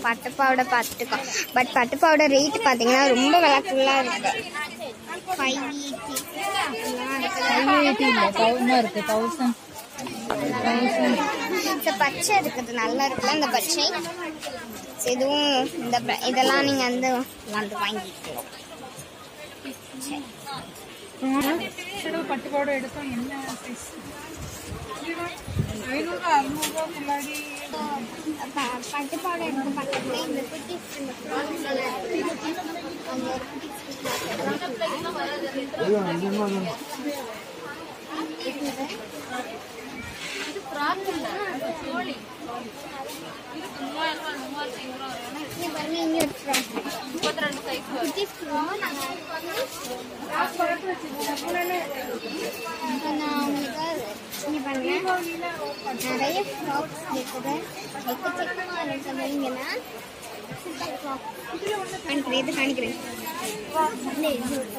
பட்டுப்பாவோட பார்த்துருக்கோம் but பட்டுப்பாவோட rate பார்த்தீங்கன்னா ரொம்ப விளக்குலாம் இருக்கு ஃபைவ் எயிட்டி இல்லை தௌசண்ட் இருக்கு தௌசண்ட் இந்த பச்சை இருக்குது நல்லா இருக்குல்ல இந்த பச்சை So, இதுவும் இந்த ப- இதெல்லாம் நீங்க வந்து வந்து வாங்கிக்கலாம் பட்டு பாவாடை எடுத்தோம் என்ன சைஸ் ஐநூறு அறுநூறுவா முன்னாடி ப- பட்டு பாவாடை எடுத்து பக்கத்துல இந்த குட்டி இந்த frock எல்லாம் இருக்கு. அந்த ஒரு குட்டி இங்க பாருங்க, இங்க ஒரு frock. குட்டி frock. இப்ப நான் உங்களுக்கு இங்க பாருங்க, நிறைய ஃப்ராக்ஸ் இருக்குது எக்கச்சக்கமா இருக்குது இங்கன்னா சூப்பர் ஃப்ராக் காணிக்கிறேன் இது காணிக்கிறேன் இல்ல, இது ஒரு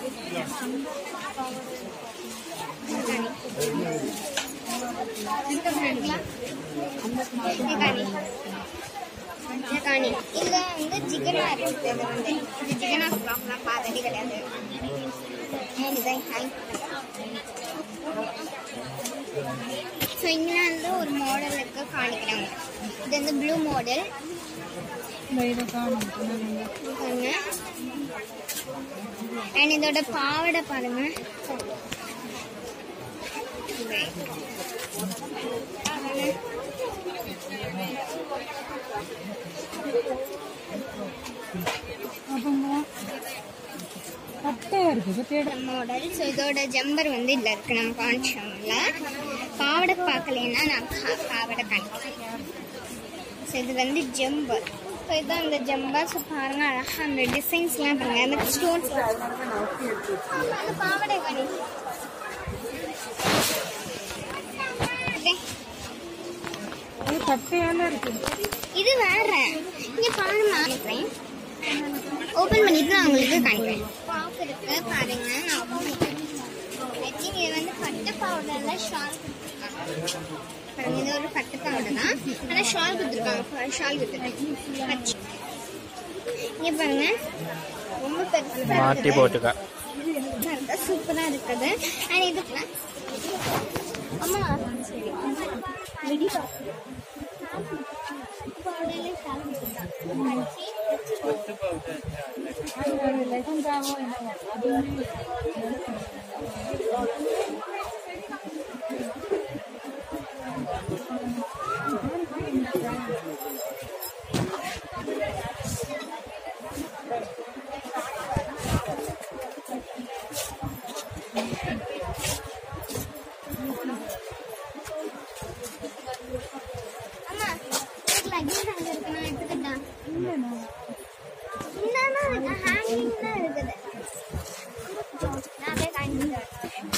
இது காணி. இது காணி. இதுல வந்து ஜிகனா இருக்குது இது வந்து இது ஜிகனா ஃப்ராக் நான் பார்த்ததே கிடையாது இதுதான் ஹேங் ஸோ இங்கே வந்து ஒரு மாடல் இருக்கு காணிக்கிறாங்க இது வந்து ப்ளூ மாடல் இந்த இதை காணும் பாருங்க அண்ட் இதோட பாவாடை பாருங்க இது. அப்புறமா பட்டையா இருக்குது தேட மாடல் ஸோ இதோட ஜம்பர் வந்து இதில் இருக்கு நம்ம காமிச்சோம்ல பாவாடை பார்க்கலைன்னா நான் பா- பாவாடை காணிக்கிறேன் ஸோ இது வந்து ஜம்பர் ஸோ இதுதான் இந்த ஜம்பர் ஸோ பாருங்க அழகா அந்த டிசைன்ஸ்லாம் பாருங்க அந்த ஸ்டோன்ஸ் அந்த பாவாடை காணி அது பட்டையால இருக்கு இது வேற இங்க பாருங்க நினைக்கிறேன் ஓபன் பண்ணிட்டு நான் உங்களுக்கு காணிக்கிறேன் பாக்கு இருக்கு பாருங்க நான் open பண்ணிக்கிறேன். I think இது வந்து பட்டு பவுடர்ல ஷால் கொடுத்துருக்காங்க பாருங்க இது ஒரு பட்டு பவுடர் தான் ஆனா ஷால் கொடுத்துருக்காங்க ஷால் கொடுத்துருக்காங்க பச்சை. இங்க பாருங்க ரொம்ப பெருசா மாட்டி போட்டுக்க சூப்பரா இருக்குது அண்ட் இது அம்மா வெடி பவுடர்ல ஷால் கொடுத்துருக்காங்க அது லெகங்காவோ என்னவோ அது வந்து அம்மா ஒரு லெகின்ஸ் அங்க இருக்கு நான் எடுத்துக்கிட்டா இல்லைண்ணா இந்தாண்ணா ஹேங்கிங் தான் இருக்குது நான் அப்படியே காணிக்கிறேன்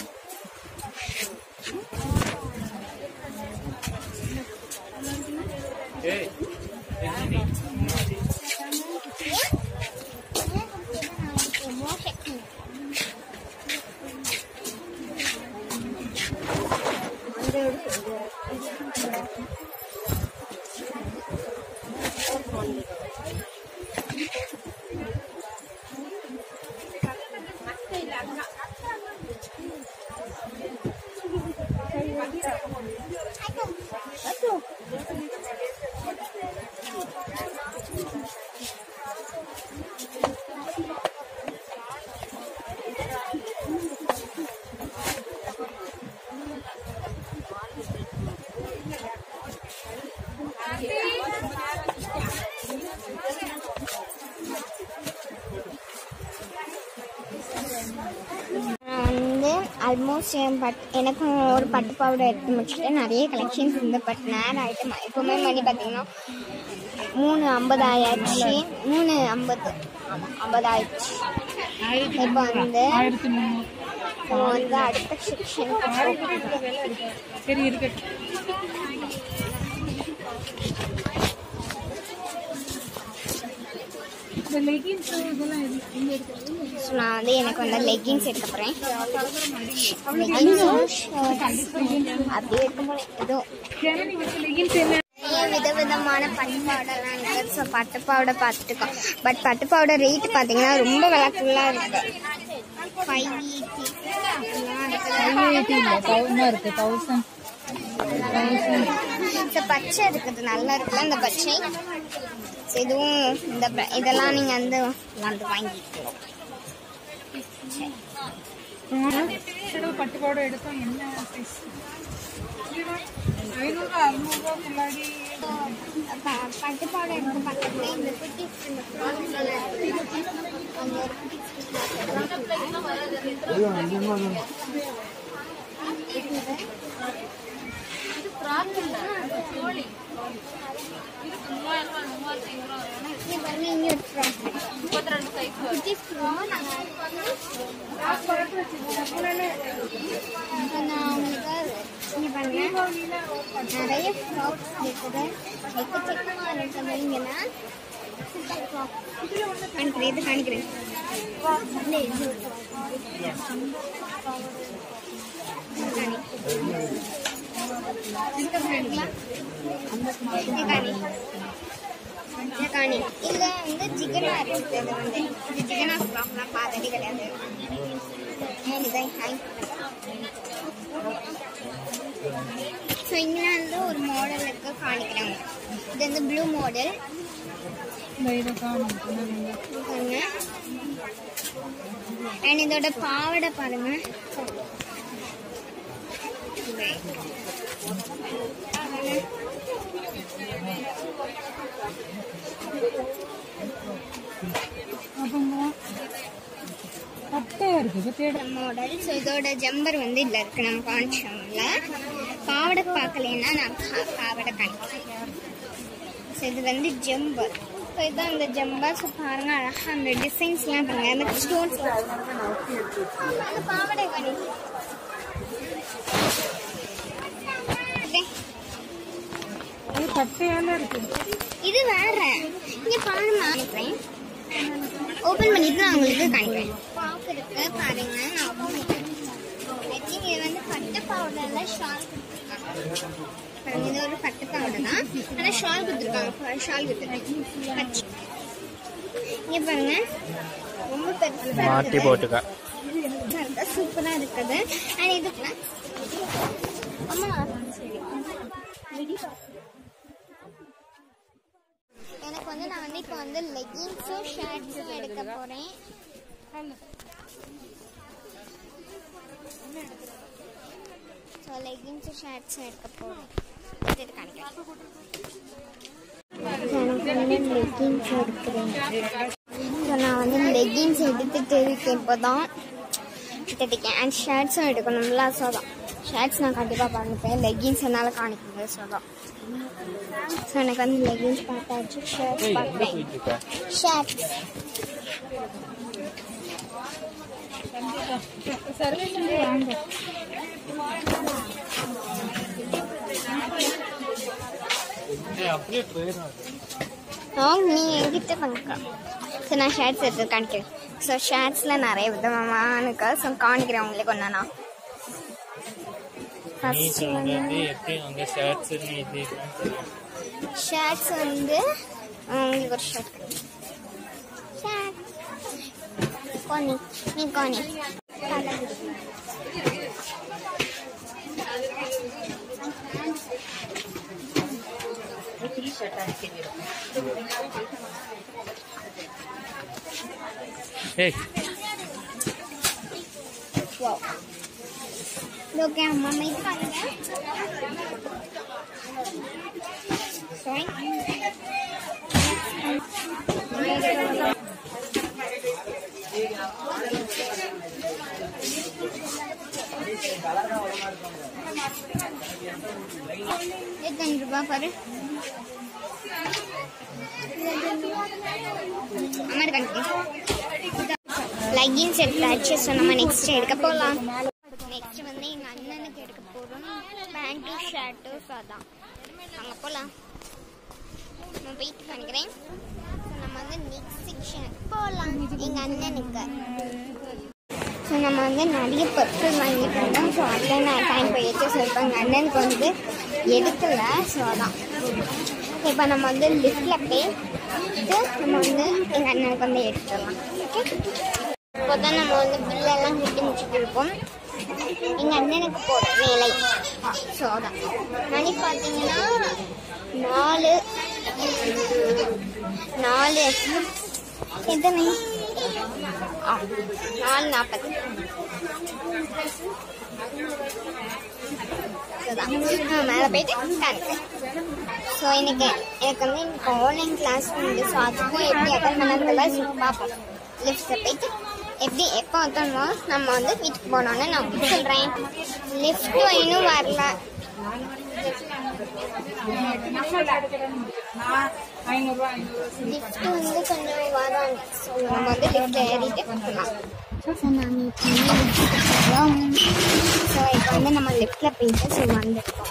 நான் வந்து ஆல்மோஸ்ட் என் பட் எனக்கும் ஒரு பட்டு பாவாடை எடுத்து முடிச்சுட்டு நிறைய கலெக்ஷன்ஸ் இருந்து பட் நேரம் ஆகிட்டு எப்போவுமே மணி பார்த்தீங்கன்னா மூணு ஐம்பது ஆயாச்சு மூணு ஐம்பது ஆமாம் ஐம்பது ஆயிடுச்சு இப்போ வந்து ஆயிரத்தி முந்நூறு இப்போ வந்து அடுத்த செக்ஷன் சரி இருக்கட்டும் இந்த லெகின்ஸ் இதெல்லாம் எது- எங்க இருக்குது ஸோ நான் வந்து எனக்கு வந்து லெகின்ஸ் எடுக்க போகிறேன் லெகின்ஸும் அப்படியே எடுக்க போகிறேன் ஏதோ ஜனனி வச்ச லெகின்ஸ் என்ன நிறைய விதவிதமான பட்டு பாவடைலாம் இருக்குது ஸோ பட்டு பாவடை பார்த்துருக்கோம் பட் பட்டு பாவடை ரேட் பார்த்தீங்கன்னா ரொம்ப விளக்குலாம் இருக்கு ஃபைவ் எயிட்டி ஃபைவ் எயிட்டி இல்லை தௌசண்ட் இருக்கு தௌசண்ட் தௌசண்ட் இந்த பச்சை இருக்குது நல்லா இருக்குல்ல இந்த பச்சை So, இதுவும் இந்த ப- இதெல்லாம் நீங்க வந்து வந்து வாங்கிக்கலாம் தடவை பட்டு பாவாடை எடுத்தோம் என்ன சைஸ் ஐநூறுரூவா அறுநூறுவா முன்னாடி ப- பட்டு பாவாடை இருக்கு பக்கத்துல இந்த குட்டி இந்த frock எல்லாம் இருக்கு. அங்க ஒரு குட்டி இங்க பாருங்க இங்க ஒரு frock. குட்டி frock. இப்ப நான் உங்களுக்கு இங்க பாருங்க நிறைய ஃப்ராக்ஸ் இருக்குது எக்கச்சக்கமா இருக்குது இங்கன்னா காணிக்கிறேன் இது காணிக்கிறேன் காணி இதுல வந்து ஜிகனா இருக்குது இது வந்து இது ஜிகனா ஃப்ராக்லாம் பார்த்ததே கிடையாது இதை ஹேங் ஸோ இங்கே வந்து ஒரு மாடல் இருக்கு காணிக்கிறாங்க இது வந்து ப்ளூ மாடல் இந்த இதை காணும் பாருங்க அண்ட் இதோட பாவாடை பாருங்க அப்புறமா பட்டையா இருக்கு பத்தியோட மாடல் ஸோ இதோட ஜம்பர் வந்து இதில் இருக்கு நம்ம காமிச்சோம்ல பாவாடை பார்க்கலைன்னா நான் பா- பாவாடை காணிக்கிறேன் ஸோ இது வந்து ஜம்பர் ஸோ இதுதான் இந்த ஜம்பர் ஸோ பாருங்க அழகா அந்த டிசைன்ஸ்லாம் பாருங்க அந்த ஸ்டோன்ஸ் அந்த பாவாடை காணி Okay. அது பட்டையால இருக்கு இது வேற இங்க பாருமா ஓபன் பண்ணிட்டு நான் உங்களுக்கு காணிக்கிறேன் பாக்கு இருக்கு பாருங்க நான் open பண்ணிக்கிறேன். I think இது வந்து பட்டு பவுடர்ல ஷால் பாருங்க இது ஒரு பட்டு பவுடர் தான் ஆனா ஷால் கொடுத்துருக்காங்க ஷால் கொடுத்துருக்காங்க பச்சை. இங்க பாருங்க ரொம்ப பெருசா மாட்டி இருக்குது. போட்டுக்க இருக்கு சூப்பரா இருக்குது அண்ட் இதுக்குள்ள அம்மா எனக்கு வந்து நான் வந்து இப்போ வந்து லெகின்ஸும் ஷர்ட்ஸும் எடுக்க போறேன் ஸோ லெகின்ஸும் ஷர்ட்ஸும் எடுக்க போறேன் இது காணிக்கிறேன் எனக்கு வந்து லெகின்ஸ் எடுக்கிறேன் ஸோ நான் வந்து லெகின்ஸ் எடுத்துட்டு இருக்கேன் இப்போ தான் எடுத்துட்டேன் அண்ட் ஷர்ட்ஸும் எடுக்கணும்ல ஸோ தான் ஷர்ட்ஸ் நான் கண்டிப்பாக பண்ணிப்பேன் லெகின்ஸ் என்னால் காணிக்க முடியாது ஸோ தான் ஸோ எனக்கு வந்து லெகின்ஸ் பார்த்தாச்சு ஷர்ட்ஸ் பார்த்தேன் ஷர்ட்ஸ் சர்வீஸ் வாங்க அப்படியே போயிடும் அவங்க நீ என்கிட்ட வாங்க ஸோ நான் ஷர்ட்ஸ் எடுத்து காணிக்கிறேன் ஸோ ஷர்ட்ஸில் நிறைய விதமான இருக்கு ஸோ காணிக்கிறேன் உங்களுக்கு ஒன்றா நீ ஃபர்ஸ்ட் வந்து சொல்றது எப்படி அங்க ஷர்ட்ஸ் இது ஷர்ட்ஸ் வந்து உங்களுக்கு ஒரு ஷர்ட் ஷர்ட் கோனி நீ கோனி ஏய் Wow. ஓகே அம்மா இது பண்ணுங்க Sorry. எத்தனை ரூபாய் பாரு அம்மா கணக்கு லெகின்ஸ் எடுத்தாச்சு ஸோ நம்ம நெக்ஸ்ட் எடுக்க போகலாம் நெக்ஸ்ட் வந்து எங்கள் அண்ணனுக்கு எடுக்க போகிறோம் பேண்ட்டு ஷர்ட்டு ஸோ அதான் அங்கே போகலாம் நான் வெயிட் பண்ணிக்கிறேன் ஸோ நம்ம வந்து நெக்ஸ்ட் செக்ஷனுக்கு போகலாம் எங்கள் அண்ணனுக்கு ஸோ நம்ம வந்து நிறைய பொருட்கள் வாங்கிட்டு வந்தோம் ஸோ அதில் நான் டைம் போயிடுச்சு ஸோ இப்போ எங்கள் அண்ணனுக்கு வந்து எடுக்கல ஸோ அதான் இப்போ நம்ம வந்து லிஃப்டில் போயிட்டு நம்ம வந்து எங்கள் அண்ணனுக்கு வந்து எடுத்துடலாம் ஓகே இப்போ தான் நம்ம வந்து பில்லெல்லாம் கட்டி முடிச்சுட்டு இருப்போம் எங்கள் அண்ணனுக்கு போகிற வேலை ஸோ அதான் மணி பார்த்தீங்கன்னா நாலு நாலு எத்தனை ஆ நாலு நாற்பது மேலே போயிட்டு காணிக்கிறேன் ஸோ இன்னைக்கு எனக்கு வந்து இன்னைக்கு ஆன்லைன் கிளாஸ் உண்டு ஸோ அதுக்கும் எப்படி அட்டன் பண்ணதில்ல பார்ப்போம் லிஃப்ட்டில் போயிட்டு எப்படி எப்போ அட்டனோ நம்ம வந்து வீட்டுக்கு போனோன்னு நான் உங்களுக்கு சொல்கிறேன் லிஃப்ட்டும் இன்னும் வரல ஐநூறுரூவா ஐநூறுரூவா லிஃப்ட் வந்து கொஞ்சம் வராங்க ஸோ நம்ம வந்து லிஃப்ட் ஏறிட்டு போகலாம் ஸோ நாங்கள் இப்போ வந்து லிஃப்ட் போகிறோம் ஸோ இப்போ வந்து நம்ம லிஃப்ட்டில் போயிட்டு ஸோ வந்துருக்கோம்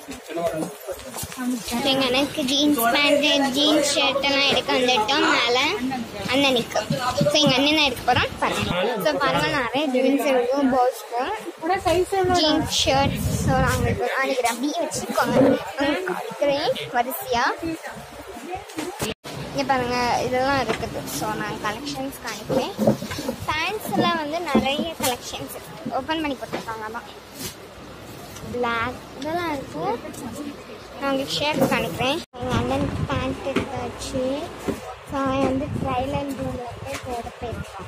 எங்கள் அண்ணனுக்கு ஜீன்ஸ் பேண்ட்டு ஜீன்ஸ் ஷர்ட் எல்லாம் எடுக்க வந்துட்டோம் மேலே அண்ணனுக்கு ஸோ எங்கள் அண்ணன் எடுக்க போகிறோம் பாருங்க ஸோ பாருங்க நிறைய ஜீன்ஸ் இருக்கும் பாய்ஸ்க்கும் கூட சைஸ் எவ்வளோ ஜீன்ஸ் ஷர்ட் ஸோ நாங்கள் இப்போ அன்றைக்கி அப்படியே வச்சுக்கோங்க உங்களுக்கு காட்டுக்கிறேன் வரிசையாக இங்கே பாருங்க இதெல்லாம் இருக்குது ஸோ நான் கலெக்ஷன்ஸ் காணிக்கிறேன் பேண்ட்ஸில் வந்து நிறைய கலெக்ஷன்ஸ் இருக்குது ஓப்பன் பண்ணி போட்டிருக்காங்க தான் பிளாக் இதெல்லாம் இருக்கு நான் உங்களுக்கு ஷர்ட் காணிக்கிறேன் எங்கள் அண்ணனுக்கு பேண்ட் எடுத்தாச்சு ஸோ அவன் வந்து ட்ரைலன் ரூமில் போய் போட போயிருக்கான்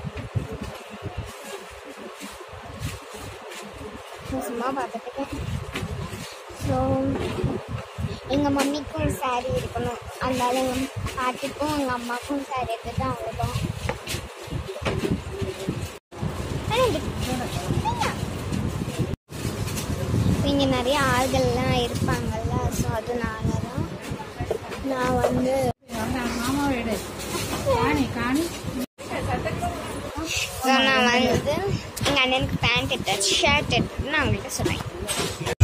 ஸோ சும்மா பார்த்துட்டு ஸோ எங்கள் மம்மிக்கும் சாரி இருக்கணும் அதனால எங்கள் பாட்டிக்கும் எங்கள் அம்மாவுக்கும் சாரி எடுத்துட்டு அவ்வளோதான் இங்கே நிறைய ஆள்கள்லாம் இருப்பாங்கல்ல ஸோ அதனால தான் நான் வந்து மாமாவை எடு காணி காணி ஸோ நான் வந்து எங்கள் அண்ணனுக்கு பேண்ட் எடுத்தாச்சு ஷர்ட் எடுத்துட்டு நான் உங்கள்கிட்ட சொல்கிறேன்